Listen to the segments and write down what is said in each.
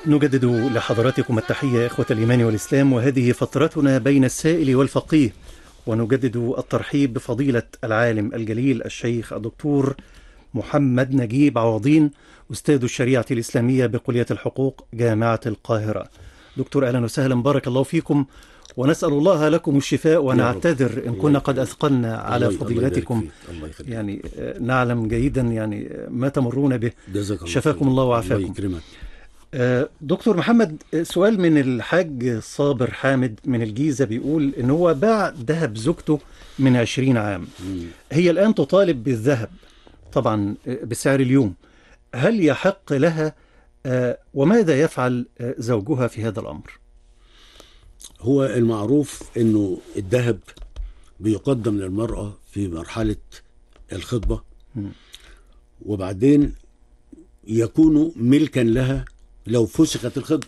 نجدد لحضراتكم التحية إخوة الإيمان والإسلام وهذه فترتنا بين السائل والفقيه ونجدد الترحيب بفضيلة العالم الجليل الشيخ الدكتور محمد نجيب عوضين أستاذ الشريعة الإسلامية بكلية الحقوق جامعة القاهرة دكتور أهلا وسهلا بارك الله فيكم ونسأل الله لكم الشفاء ونعتذر إن كنا قد أثقلنا على الله- الله فضيلتكم يبارك فيك. الله يخليك يعني آه، نعلم جيدا يعني آه، ما تمرون به جزاك الله شفاكم خير. الله وعافاكم. الله يكرمك آه، دكتور محمد آه، سؤال من الحاج صابر حامد من الجيزة بيقول إن هو باع ذهب زوجته من عشرين عام مم. هي الآن تطالب بالذهب طبعا آه، بسعر اليوم هل يحق لها آه، وماذا يفعل آه، زوجها في هذا الأمر هو المعروف انه الذهب بيقدم للمرأة في مرحلة الخطبة مم. وبعدين يكون ملكا لها لو فسخت الخطبة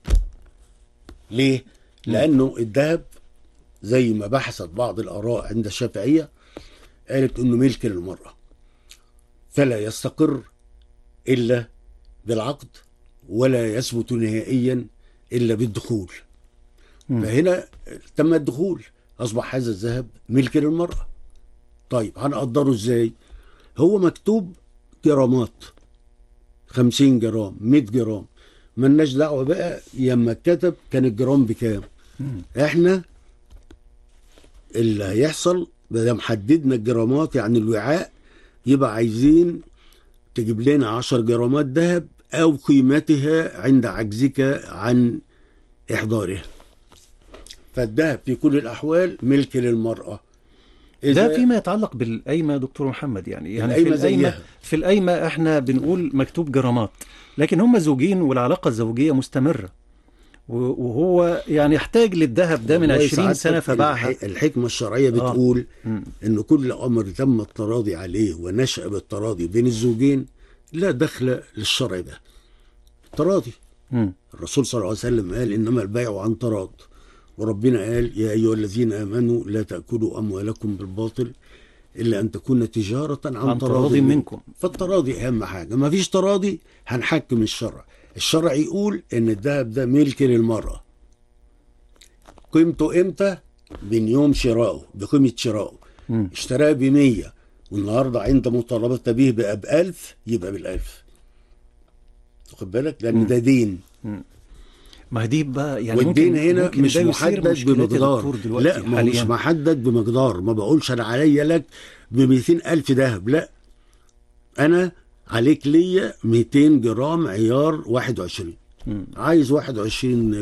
ليه؟ لأنه الذهب زي ما بحثت بعض الآراء عند الشافعية قالت إنه ملك للمرأة فلا يستقر إلا بالعقد ولا يثبت نهائيا إلا بالدخول مم. فهنا تم الدخول أصبح هذا الذهب ملك للمرأة طيب هنقدره إزاي هو مكتوب جرامات 50 جرام 100 جرام ملناش دعوة بقى يما اتكتب كان الجرام بكام مم. احنا اللي هيحصل ما دام حددنا الجرامات يعني الوعاء يبقى عايزين تجيب لنا 10 جرامات ذهب او قيمتها عند عجزك عن احضارها فالذهب في كل الاحوال ملك للمراه ده فيما يتعلق بالقايمة دكتور محمد يعني يعني في القايمة القايمة زيها. في القايمة احنا بنقول مكتوب جرامات لكن هم زوجين والعلاقة الزوجية مستمرة و- وهو يعني يحتاج للذهب ده من والله 20 سعادتك سنة فباعها الح- الحكمه الشرعيه آه. بتقول مم. ان كل امر تم التراضي عليه ونشا بالتراضي بين الزوجين لا دخل للشرع ده تراضي مم. الرسول صلى الله عليه وسلم قال انما البيع عن تراض وربنا قال يا ايها الذين امنوا لا تاكلوا اموالكم بالباطل الا ان تكون تجاره عن, عن تراض منكم فالتراضي اهم حاجه ما فيش تراضي هنحكم الشرع الشرع يقول ان الذهب ده ملك للمراه قيمته امتى من يوم شرائه بقيمه شرائه مم. اشتراه ب 100 والنهارده عند مطالبه به بقى ب 1000 يبقى بال 1000 واخد بالك لان مم. ده دين ما هي دي بقى يعني والدين ممكن هنا ممكن مش ده يثير محدد مشكلات يا بمقدار دكتور دلوقتي لا ما هو مش حاليا محدد بمقدار ما بقولش انا عليا لك ب 200 الف ذهب لا انا عليك ليا 200 جرام عيار 21 مم. عايز 21